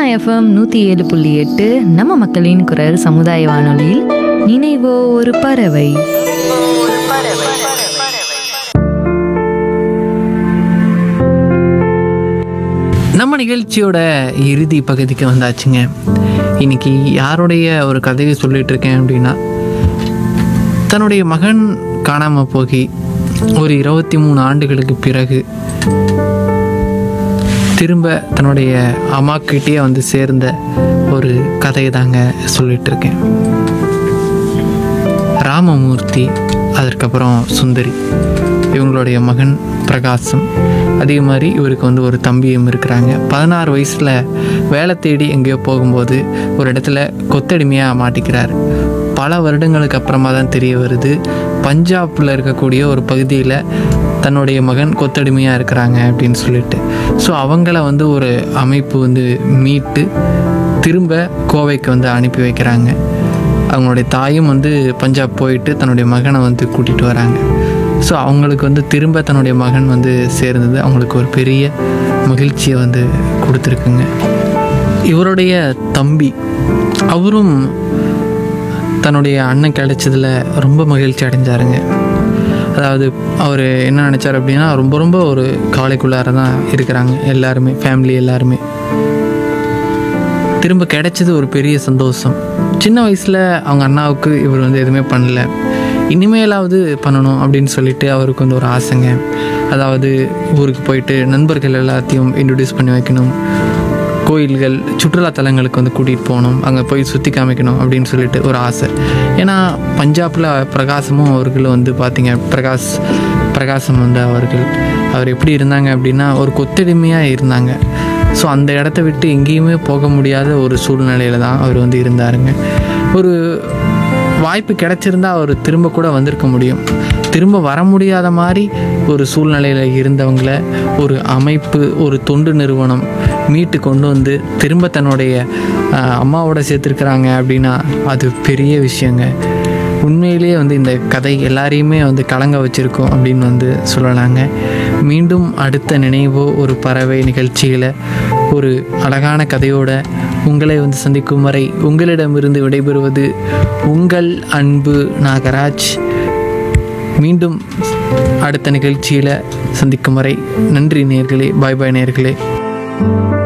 FM நூற்றி ஏழு புள்ளி எட்டு நம்ம மக்களின் குரல் சமுதாய வானொலியில் நினைவோ ஒரு பறவை நம்ம நிகழ்ச்சியோட இறுதி பகுதிக்கு வந்தாச்சுங்க இன்னைக்கு யாருடைய ஒரு கதையை சொல்லிட்டு இருக்கேன் அப்படின்னா தன்னுடைய மகன் காணாமல் போகி ஒரு இருபத்தி மூணு ஆண்டுகளுக்கு பிறகு திரும்ப தன்னுடைய அம்மாக்கிட்டேயே வந்து சேர்ந்த ஒரு கதையை தாங்க சொல்லிட்டு இருக்கேன் ராமமூர்த்தி அதற்கப்புறம் சுந்தரி இவங்களுடைய மகன் பிரகாசம் அதே மாதிரி இவருக்கு வந்து ஒரு தம்பியும் இருக்கிறாங்க பதினாறு வயசில் வேலை தேடி எங்கேயோ போகும்போது ஒரு இடத்துல கொத்தடிமையாக மாட்டிக்கிறார் பல வருடங்களுக்கு அப்புறமா தான் தெரிய வருது பஞ்சாபில் இருக்கக்கூடிய ஒரு பகுதியில் தன்னுடைய மகன் கொத்தடிமையாக இருக்கிறாங்க அப்படின்னு சொல்லிட்டு ஸோ அவங்கள வந்து ஒரு அமைப்பு வந்து மீட்டு திரும்ப கோவைக்கு வந்து அனுப்பி வைக்கிறாங்க அவங்களுடைய தாயும் வந்து பஞ்சாப் போயிட்டு தன்னுடைய மகனை வந்து கூட்டிகிட்டு வராங்க ஸோ அவங்களுக்கு வந்து திரும்ப தன்னுடைய மகன் வந்து சேர்ந்தது அவங்களுக்கு ஒரு பெரிய மகிழ்ச்சியை வந்து கொடுத்துருக்குங்க இவருடைய தம்பி அவரும் தன்னுடைய அண்ணன் கிடைச்சதுல ரொம்ப மகிழ்ச்சி அடைஞ்சாருங்க அதாவது அவர் என்ன நினச்சார் அப்படின்னா ரொம்ப ரொம்ப ஒரு கவலைக்குள்ளார தான் இருக்கிறாங்க எல்லாருமே ஃபேமிலி எல்லாருமே திரும்ப கிடைச்சது ஒரு பெரிய சந்தோஷம் சின்ன வயசில் அவங்க அண்ணாவுக்கு இவர் வந்து எதுவுமே பண்ணல இனிமேலாவது பண்ணணும் அப்படின்னு சொல்லிட்டு அவருக்கு வந்து ஒரு ஆசைங்க அதாவது ஊருக்கு போயிட்டு நண்பர்கள் எல்லாத்தையும் இன்ட்ரடியூஸ் பண்ணி வைக்கணும் கோயில்கள் சுற்றுலா தலங்களுக்கு வந்து கூட்டிகிட்டு போகணும் அங்கே போய் சுற்றி காமிக்கணும் அப்படின்னு சொல்லிட்டு ஒரு ஆசை ஏன்னா பஞ்சாபில் பிரகாசமும் அவர்களும் வந்து பார்த்தீங்க பிரகாஷ் பிரகாசம் வந்து அவர்கள் அவர் எப்படி இருந்தாங்க அப்படின்னா ஒரு கொத்தடிமையாக இருந்தாங்க ஸோ அந்த இடத்த விட்டு எங்கேயுமே போக முடியாத ஒரு சூழ்நிலையில் தான் அவர் வந்து இருந்தாருங்க ஒரு வாய்ப்பு கிடைச்சிருந்தா அவர் திரும்ப கூட வந்திருக்க முடியும் திரும்ப வர முடியாத மாதிரி ஒரு சூழ்நிலையில் இருந்தவங்கள ஒரு அமைப்பு ஒரு தொண்டு நிறுவனம் மீட்டு கொண்டு வந்து திரும்ப தன்னுடைய ஆஹ், அம்மாவோட சேர்த்துருக்குறாங்க அப்படின்னா அது பெரிய விஷயங்க உண்மையிலேயே வந்து இந்த கதை எல்லாரையுமே வந்து கலங்க வச்சிருக்கோம் அப்படின்னு வந்து சொல்லலாங்க மீண்டும் அடுத்த நினைவோ ஒரு பறவை நிகழ்ச்சியில் ஒரு அழகான கதையோட உங்களை வந்து சந்திக்கும் வரை உங்களிடமிருந்து விடைபெறுவது உங்கள் அன்பு நாகராஜ் மீண்டும் அடுத்த நிகழ்ச்சியில் சந்திக்கும் வரை நன்றி நேர்களே பாய் பாய் நேர்களே